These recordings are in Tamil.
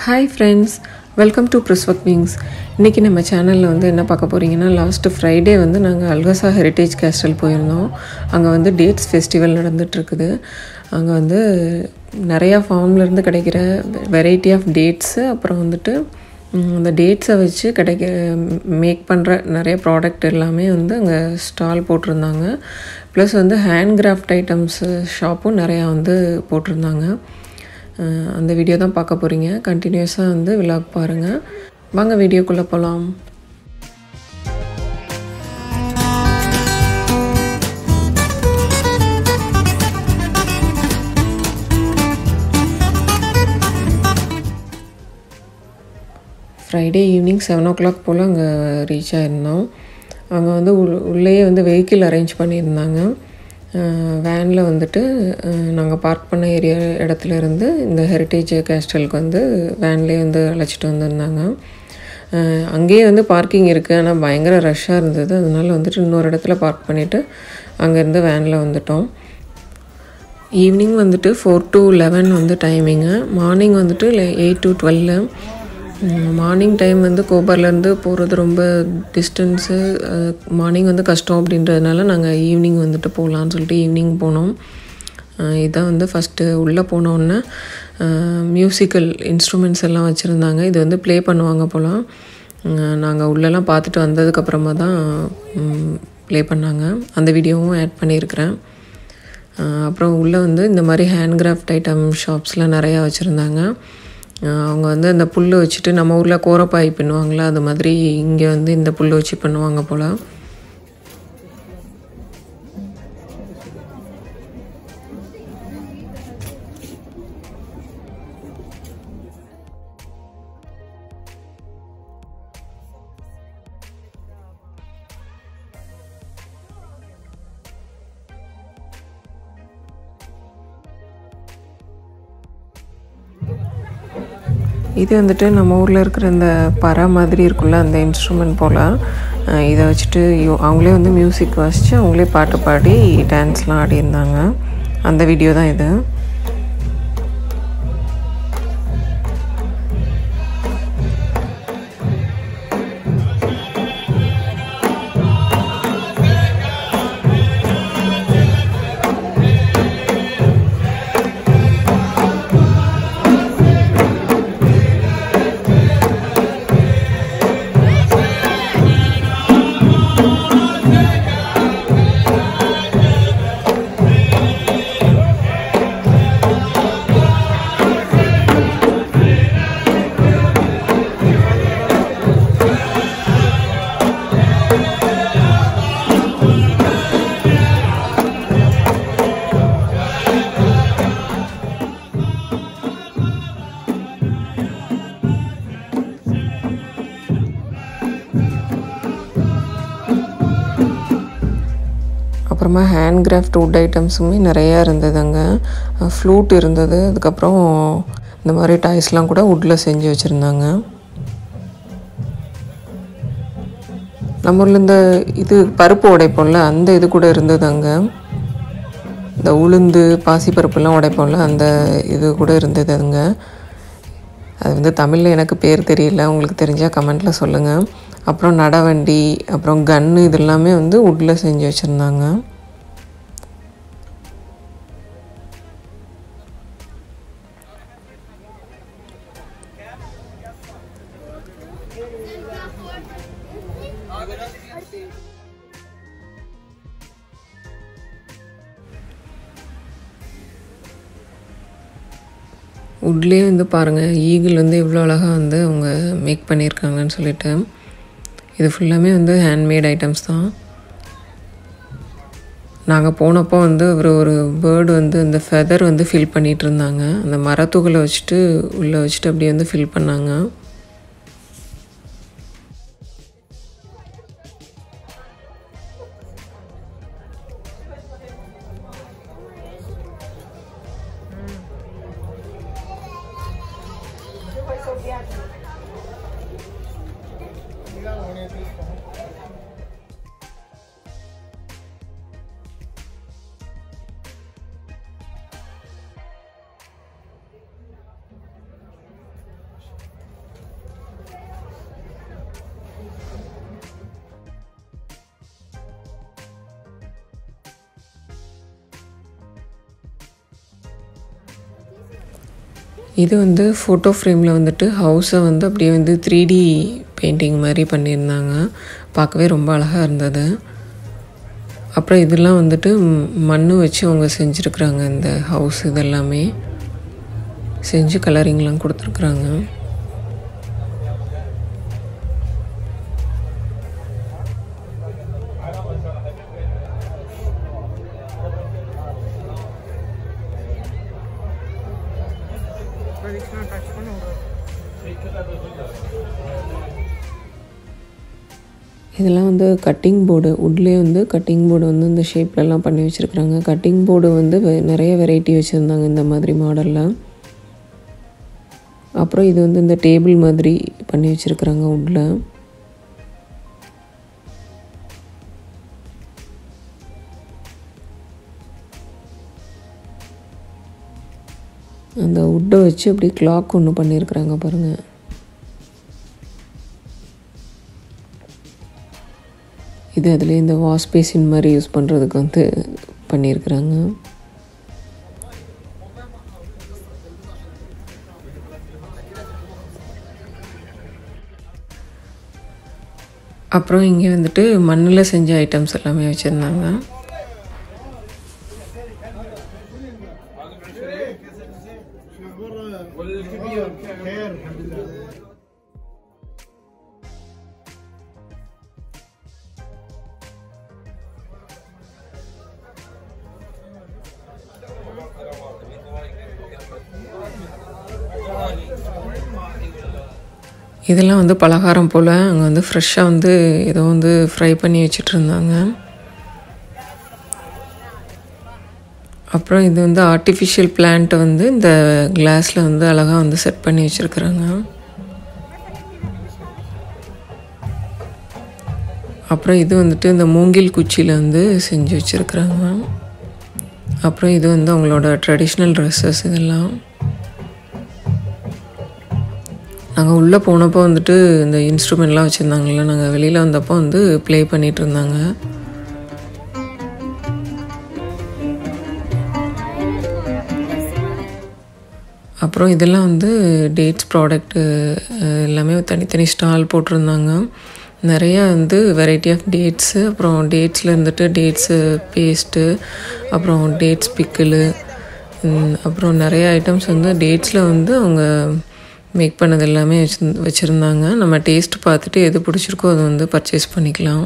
ஹாய் ஃப்ரெண்ட்ஸ் வெல்கம் டு ப்ரிஸ்வக் விங்ஸ் இன்றைக்கி நம்ம சேனலில் வந்து என்ன பார்க்க போகிறீங்கன்னா லாஸ்ட்டு ஃப்ரைடே வந்து நாங்கள் அல்கசா ஹெரிட்டேஜ் கேஸ்டல் போயிருந்தோம் அங்கே வந்து டேட்ஸ் ஃபெஸ்டிவல் நடந்துகிட்ருக்குது அங்கே வந்து நிறையா ஃபார்ம்லேருந்து கிடைக்கிற வெரைட்டி ஆஃப் டேட்ஸு அப்புறம் வந்துட்டு ம், அந்த டேட்ஸை வச்சு கிடைக்க மேக் பண்ணுற நிறைய ப்ராடக்ட் எல்லாமே வந்து அங்கே ஸ்டால் போட்டிருந்தாங்க ப்ளஸ் வந்து ஹேண்ட் கிராஃப்ட் ஐட்டம்ஸு ஷாப்பும் நிறையா வந்து போட்டிருந்தாங்க அஹ் அந்த வீடியோ தான் பார்க்க போகிறீங்க கண்டினியூஸாக வந்து விலாக் பாருங்கள் வாங்க வீடியோக்குள்ளே போகலாம் Friday evening seven o'clock போல் அங்கே ரீச் ஆயிருந்தோம் அங்கே வந்து உள் உள்ளேயே வந்து வெஹிக்கிள் அரேஞ்ச் பண்ணியிருந்தாங்க வேனில் வந்துட்டு நாங்கள் பார்க் பண்ண ஏரியா இடத்துல இருந்து இந்த ஹெரிட்டேஜ் கேஸ்டலுக்கு வந்து வேன்லேயே வந்து அழைச்சிட்டு வந்திருந்தாங்க அஹ் அங்கேயே வந்து பார்க்கிங் இருக்குது ஆனால் பயங்கர ரஷ்ஷாக இருந்தது அதனால வந்துட்டு இன்னொரு இடத்துல பார்க் பண்ணிவிட்டு அங்கேருந்து வேனில் வந்துட்டோம் ஈவினிங் வந்துட்டு ஃபோர் டு லெவன் வந்து டைமிங்கு மார்னிங் வந்துட்டு eight to twelve morning time வந்து கோபர்லேருந்து போகிறது ரொம்ப டிஸ்டன்ஸு மார்னிங் வந்து கஷ்டம் அப்படின்றதுனால நாங்கள் ஈவினிங் வந்துட்டு போகலான்னு சொல்லிட்டு ஈவினிங் போனோம் அஹ் இதான் வந்து ஃபஸ்ட்டு உள்ளே போனோன்னே மியூசிக்கல் இன்ஸ்ட்ருமெண்ட்ஸ் எல்லாம் வச்சுருந்தாங்க இது வந்து ப்ளே பண்ணுவாங்க போலாம் நாங்கள் உள்ளெல்லாம் பார்த்துட்டு வந்ததுக்கப்புறமா தான் ப்ளே பண்ணாங்க அந்த வீடியோவும் ஆட் பண்ணியிருக்கிறேன் அஹ் அப்புறம் உள்ளே வந்து இந்த மாதிரி ஹேண்ட் கிராஃப்ட் ஐட்டம் ஷாப்ஸ்லாம் நிறையா வச்சுருந்தாங்க அவங்க வந்து அந்த புல் வச்சுட்டு நம்ம ஊரில் கோரப்பாய் பின்னுவாங்களா அது மாதிரி இங்கே வந்து இந்த புல் வச்சு பண்ணுவாங்க போல் இது வந்துட்டு நம்ம ஊரில் இருக்கிற இந்த பறை மாதிரி இருக்குல்ல அந்த இன்ஸ்ட்ருமெண்ட் போல் அஹ் இதை வச்சுட்டு இவ- அவங்களே வந்து மியூசிக் வாசித்து அவங்களே பாட்டு பாடி டான்ஸ்லாம் ஆடியிருந்தாங்க அந்த வீடியோ தான் இது அப்புறமா ஹேண்ட் கிராஃப்ட் வுட் ஐட்டம்ஸுமே நிறையா இருந்தது அங்கே ஃப்ளூட் இருந்தது அதுக்கப்புறம் இந்த மாதிரி டாய்ஸ்லாம் கூட வுட்டில் செஞ்சு வச்சுருந்தாங்க நம்ம ஊரில் இந்த இது பருப்பு உடைப்போம்ல அந்த இது கூட இருந்தது அங்கே இந்த உளுந்து பாசிப்பருப்புலாம் உடைப்போம்ல அந்த இது கூட இருந்தது அங்கே அது வந்து தமிழில் எனக்கு பேர் தெரியல உங்களுக்கு தெரிஞ்சால் கமெண்ட்டில் சொல்லுங்கள் அப்புறம் நடவண்டி அப்புறம் கன்னு இது எல்லாமே வந்து வுட்டில் செஞ்சு வச்சுருந்தாங்க வுட்லேயே வந்து பாருங்கள் ஈகிள் வந்து இவ்வளோ அழகாக வந்து அவங்க மேக் பண்ணியிருக்காங்கன்னு சொல்லிட்டு இது ஃபுல்லாமே வந்து ஹேண்ட்மேட் ஐட்டம்ஸ் தான் நாங்கள் போனப்போ வந்து ஒரு ஒரு பேர்டு வந்து இந்த ஃபெதர் வந்து ஃபில் பண்ணிகிட்டு இருந்தாங்க அந்த மரத்துகளை வச்சுட்டு உள்ளே வச்சுட்டு அப்படியே வந்து ஃபில் பண்ணாங்க இது வந்து ஃபோட்டோ ஃப்ரேமில் வந்துட்டு ஹவுஸை வந்து அப்படியே வந்து த்ரீ டி பெயிண்டிங் மாதிரி பண்ணியிருந்தாங்க பார்க்கவே ரொம்ப அழகாக இருந்தது அப்புறம் இதெல்லாம் வந்துட்டு மண் வச்சு அவங்க செஞ்சுருக்குறாங்க இந்த ஹவுஸ் இதெல்லாமே செஞ்சு கலரிங்லாம் கொடுத்துருக்குறாங்க இதெல்லாம் வந்து கட்டிங் போர்டு உட்லேயே வந்து கட்டிங் போர்டு வந்து இந்த ஷேப்லலாம் பண்ணி வச்சுருக்குறாங்க கட்டிங் போர்டு வந்து வெ- நிறைய வெரைட்டி வச்சுருந்தாங்க இந்த மாதிரி மாடலில் அப்புறம் இது வந்து இந்த டேபிள் மாதிரி பண்ணி வச்சுருக்குறாங்க உட்டில் அந்த உட்டை வச்சு அப்படி கிளாக் ஒன்று பண்ணியிருக்கிறாங்க பாருங்கள் இது அதில் இந்த வாஷ் பேசின் மாதிரி யூஸ் பண்ணுறதுக்கு வந்து பண்ணியிருக்கிறாங்க அப்புறம் இங்கே வந்துட்டு மண்ணில் செஞ்ச ஐட்டம்ஸ் எல்லாமே வச்சுருந்தாங்க இதெல்லாம் வந்து பலகாரம் போல் அங்கே வந்து ஃப்ரெஷ்ஷாக வந்து ஏதோ வந்து ஃப்ரை பண்ணி வச்சுட்டு இருந்தாங்க அப்புறம் இது வந்து ஆர்டிஃபிஷியல் பிளான்ட்டை வந்து இந்த கிளாஸில் வந்து அழகாக வந்து செட் பண்ணி வச்சுருக்குறாங்க அப்புறம் இது வந்துட்டு இந்த மூங்கில் குச்சியில் வந்து செஞ்சு வச்சுருக்குறாங்க அப்புறம் இது வந்து அவங்களோட ட்ரெடிஷ்னல் ட்ரெஸ்ஸஸ் இதெல்லாம் நாங்கள் உள்ளே போனப்போ வந்துட்டு இந்த இன்ஸ்ட்ருமெண்ட்லாம் வச்சுருந்தாங்கல்ல நாங்கள் வெளியில் வந்தப்போ வந்து ப்ளே பண்ணிகிட்டு இருந்தாங்க அப்புறம் இதெல்லாம் வந்து டேட்ஸ் ப்ராடக்ட்டு எல்லாமே தனித்தனி ஸ்டால் போட்டிருந்தாங்க நிறையா வந்து வெரைட்டி ஆஃப் டேட்ஸு அப்புறம் டேட்ஸில் இருந்துட்டு டேட்ஸு பேஸ்ட்டு அப்புறம் டேட்ஸ் பிக்கிளு அப்புறம் நிறைய ஐட்டம்ஸ் வந்து டேட்ஸில் வந்து அவங்க மேக் பண்ணது எல்லாமே வச்சு வச்சுருந்தாங்க நம்ம டேஸ்ட் பார்த்துட்டு எது பிடிச்சிருக்கோ அதை வந்து பர்ச்சேஸ் பண்ணிக்கலாம்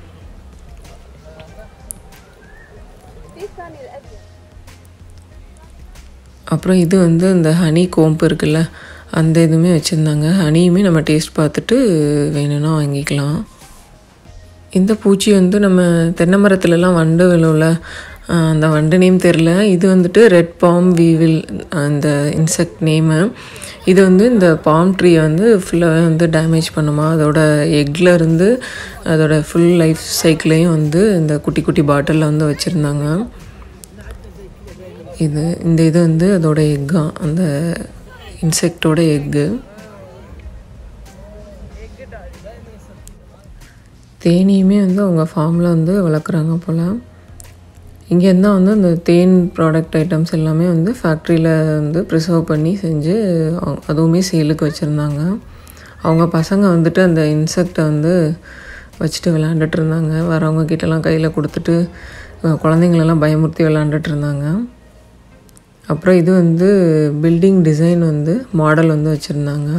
அப்புறம் இது வந்து இந்த ஹனி கோம்பு இருக்குல்ல அந்த இதுவுமே வச்சுருந்தாங்க ஹனியுமே நம்ம டேஸ்ட் பார்த்துட்டு வேணும்னா வாங்கிக்கலாம் இந்த பூச்சி வந்து நம்ம தென்னை மரத்துலலாம் வண்டு விழும்ல ஆஹ் அந்த வண்டு நேம் தெரில இது வந்துட்டு ரெட் பாம் வீவில் அந்த இன்செக்ட் நேமு இது வந்து இந்த பாம் ட்ரீயை வந்து ஃபுல்லாகவே வந்து டேமேஜ் பண்ணுமா அதோட எக்கில் இருந்து அதோட ஃபுல் லைஃப் சைக்கிளையும் வந்து இந்த குட்டி குட்டி பாட்டிலில் வந்து வச்சுருந்தாங்க இது இந்த இது வந்து அதோட எக்கா அந்த இன்செக்டோட எக்கு தேனியுமே வந்து அவங்க ஃபார்மில் வந்து வளர்க்குறாங்க போல் இங்கேருந்து தான் வந்து அந்த தேன் ப்ராடக்ட் ஐட்டம்ஸ் எல்லாமே வந்து ஃபேக்ட்ரியில் வந்து ப்ரிசர்வ் பண்ணி செஞ்சு அவங்க- அதுவுமே சேலுக்கு வச்சுருந்தாங்க அவங்க பசங்க வந்துட்டு அந்த இன்செக்டை வந்து வச்சுட்டு விளாண்டுட்டு இருந்தாங்க வரவங்க கிட்டலாம் கையில் கொடுத்துட்டு அஹ், குழந்தைங்களெல்லாம் பயமுறுத்தி விளாண்டுட்டு இருந்தாங்க அப்புறம் இது வந்து பில்டிங் டிசைன் வந்து மாடல் வந்து வச்சுருந்தாங்க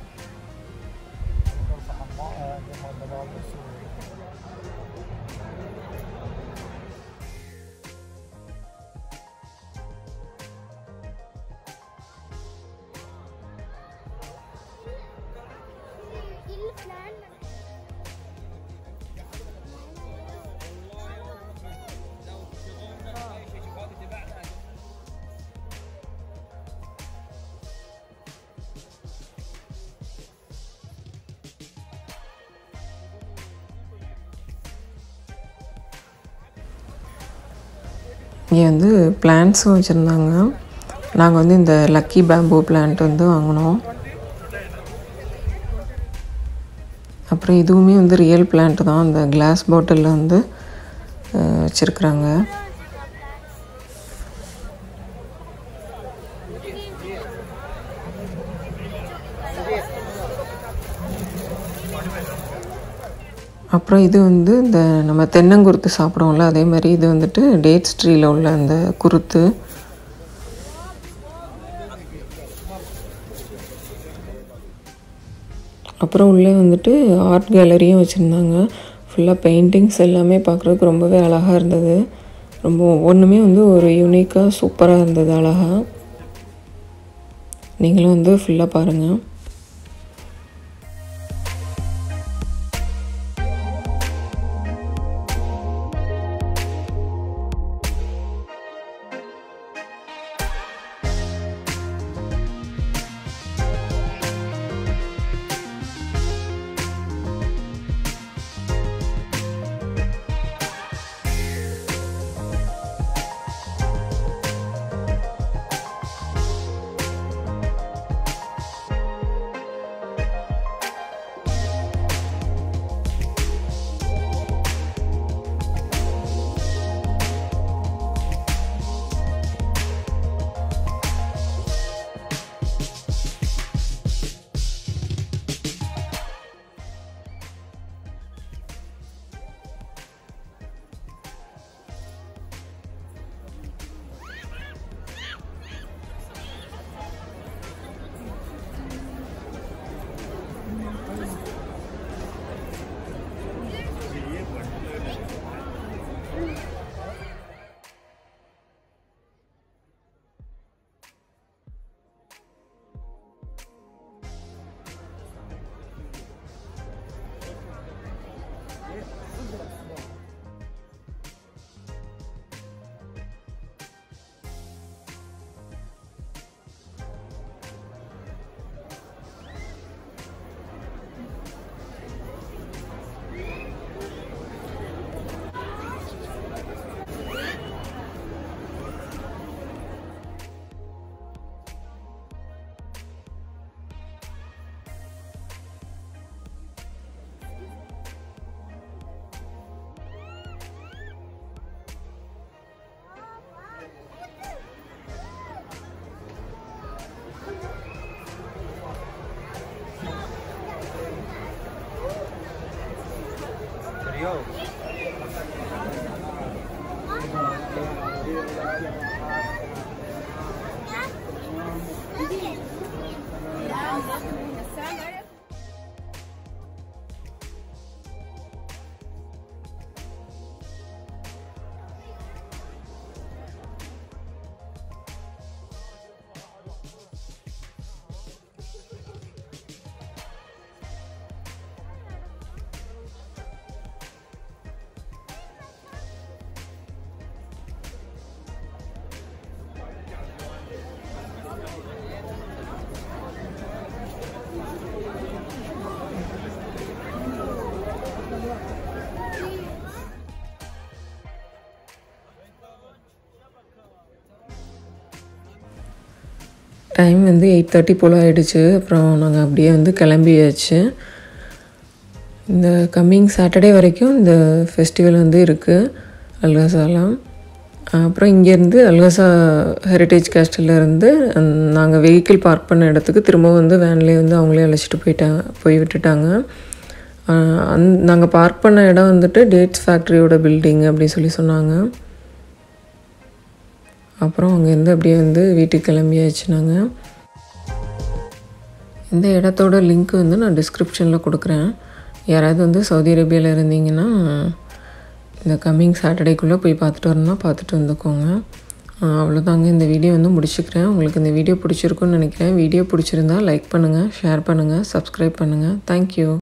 இங்கே வந்து பிளான்ட்ஸும் வச்சுருந்தாங்க நாங்கள் வந்து இந்த லக்கி பேம்பூ பிளான்ட் வந்து வாங்கினோம் அப்புறம் இதுவுமே வந்து ரியல் பிளான்ட் தான் அந்த கிளாஸ் பாட்டிலில் வந்து வச்சுருக்குறாங்க அப்புறம் இது வந்து இந்த நம்ம தென்னங்குருத்து சாப்பிடுவோம்ல அதே மாதிரி இது வந்துட்டு டேட்ஸ் ட்ரீயில் உள்ள அந்த குருத்து அப்புறம் உள்ளே வந்துட்டு ஆர்ட் கேலரியும் வச்சுருந்தாங்க ஃபுல்லாக பெயிண்டிங்ஸ் எல்லாமே பார்க்குறதுக்கு ரொம்பவே அழகாக இருந்தது ரொம்ப ஒவ்வொன்றுமே வந்து ஒரு யூனிக்காக சூப்பராக இருந்தது அழகாக நீங்களும் வந்து ஃபுல்லாக பாருங்கள் டைம் வந்து எயிட் தேர்ட்டி போல் ஆகிடுச்சு அப்புறம் நாங்கள் அப்படியே வந்து கிளம்பியாச்சு இந்த கம்மிங் சாட்டர்டே வரைக்கும் இந்த ஃபெஸ்டிவல் வந்து இருக்குது அல்காசாலாம் அப்புறம் இங்கேருந்து அல்காசா ஹெரிட்டேஜ் கேஸ்டிலேருந்து நாங்கள் வெஹிக்கிள் பார்க் பண்ண இடத்துக்கு திரும்ப வந்து வேன்லேயே வந்து அவங்களே அழைச்சிட்டு போயிட்டாங்க போய் விட்டுட்டாங்க அந் நாங்கள் பார்க் பண்ண இடம் வந்துட்டு டேட்ஸ் ஃபேக்ட்ரியோட பில்டிங் அப்படி சொல்லி சொன்னாங்க அப்புறம் அங்கேருந்து அப்படியே வந்து வீட்டுக்கு கிளம்பியாச்சு நாங்கள் இந்த இடத்தோட லிங்க் வந்து நான் டிஸ்கிரிப்ஷனில் கொடுக்குறேன் யாராவது வந்து சவுதி அரேபியாவில் இருந்தீங்கன்னா இந்த கம்மிங் சாட்டர்டேக்குள்ளே போய் பார்த்துட்டு வரணும்னா பார்த்துட்டு வந்துக்கோங்க அவ்வளோதாங்க இந்த வீடியோ வந்து முடிச்சுக்கிறேன் உங்களுக்கு இந்த வீடியோ பிடிச்சிருக்குன்னு நினைக்கிறேன் வீடியோ பிடிச்சிருந்தா லைக் பண்ணுங்கள் ஷேர் பண்ணுங்கள் சப்ஸ்கிரைப் பண்ணுங்கள் தேங்க்யூ